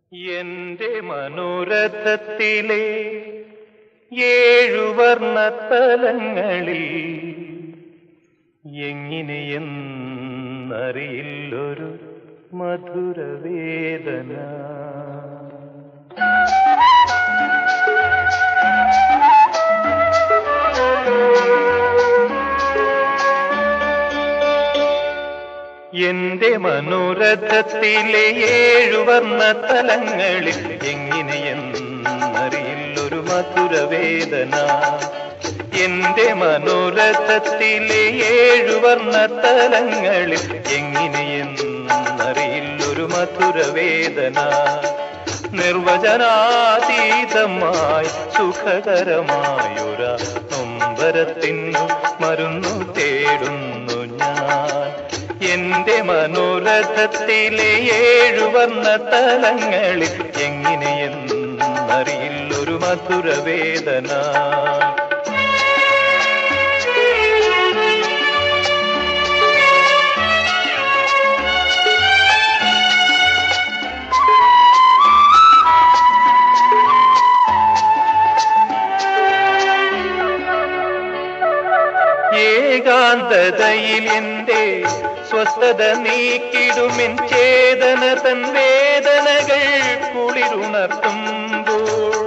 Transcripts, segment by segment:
എന്റെ മനോരഥത്തിലെ ഏഴുവർണ്ണത്തലങ്ങളിൽ എങ്ങനെയെന്നറിയില്ലൊരു മധുരവേദന എന്റെ മനോരഥത്തിലെ ഏഴുവർണ്ണത്തലങ്ങളിൽ എങ്ങനെയെന്നറിയില്ലൊരു മധുരവേദന എന്റെ മനോരഥത്തിലെ ഏഴുവർണ്ണത്തലങ്ങളിൽ എങ്ങനെയെന്നറിയില്ലൊരു മധുരവേദന നിർവചനാതീതമായി സുഖകരമായൊര നൊമ്പരത്തിനു മരുന്നു തേടുന്നു ഞാൻ എന്റെ മനോരഥത്തിലെ ഏഴുവർണ്ണ തലങ്ങളിൽ എങ്ങനെയെന്നറിയില്ലൊരു മധുരവേദന ഏകാന്തതയിൽ എന്റെ സ്വസ്ഥത നീക്കിടുമെൻ ചേതന തൻ വേദനകൾ കുളിരുണർത്തുമ്പോൾ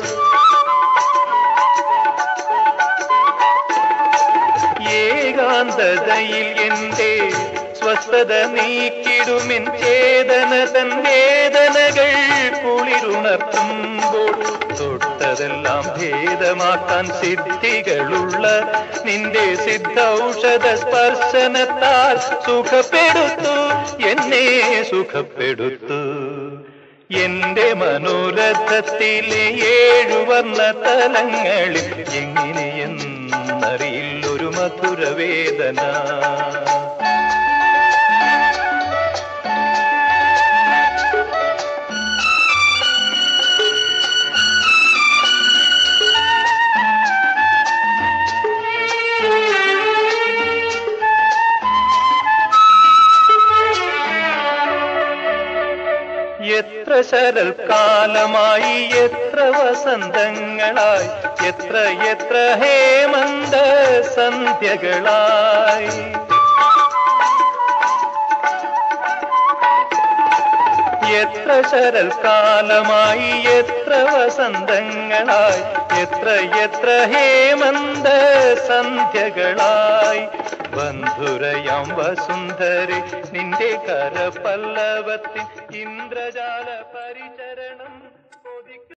ഏകാന്തതയിൽ എന്റെ സ്വസ്ഥത നീക്കിടുമെൻ ചേതന തൻ വേദനകൾ കുളിരുണർത്തുമ്പോൾ തൊട്ടതെല്ലാം ഭേദമാക്കാൻ സിദ്ധികളുള്ള നിന്റെ സിദ്ധൌഷധ സ്പർശനത്താൽ സുഖപ്പെടുത്തു എന്നെ സുഖപ്പെടുത്തു എന്റെ മനോരഥത്തിലെ ഏഴുവർണ്ണ തലങ്ങളിൽ എങ്ങനെയെന്നറിയില്ലൊരു മധുരവേദന എത്ര ശരൽക്കാലമായി എത്ര വസന്തങ്ങളായി എത്ര എത്ര ഹേമന്ത സന്ധ്യകളായി എത്ര ശരൽക്കാലമായി എത്ര വസന്തങ്ങളായി എത്ര എത്ര ഹേമന്ത സന്ധ്യകളായി ബന്ധുരയാം വസുന്ധരി നിന്റെ കരപല്ലവത്തിൻ ഇന്ദ്രജാല പരിചരണം കൊതിക്ക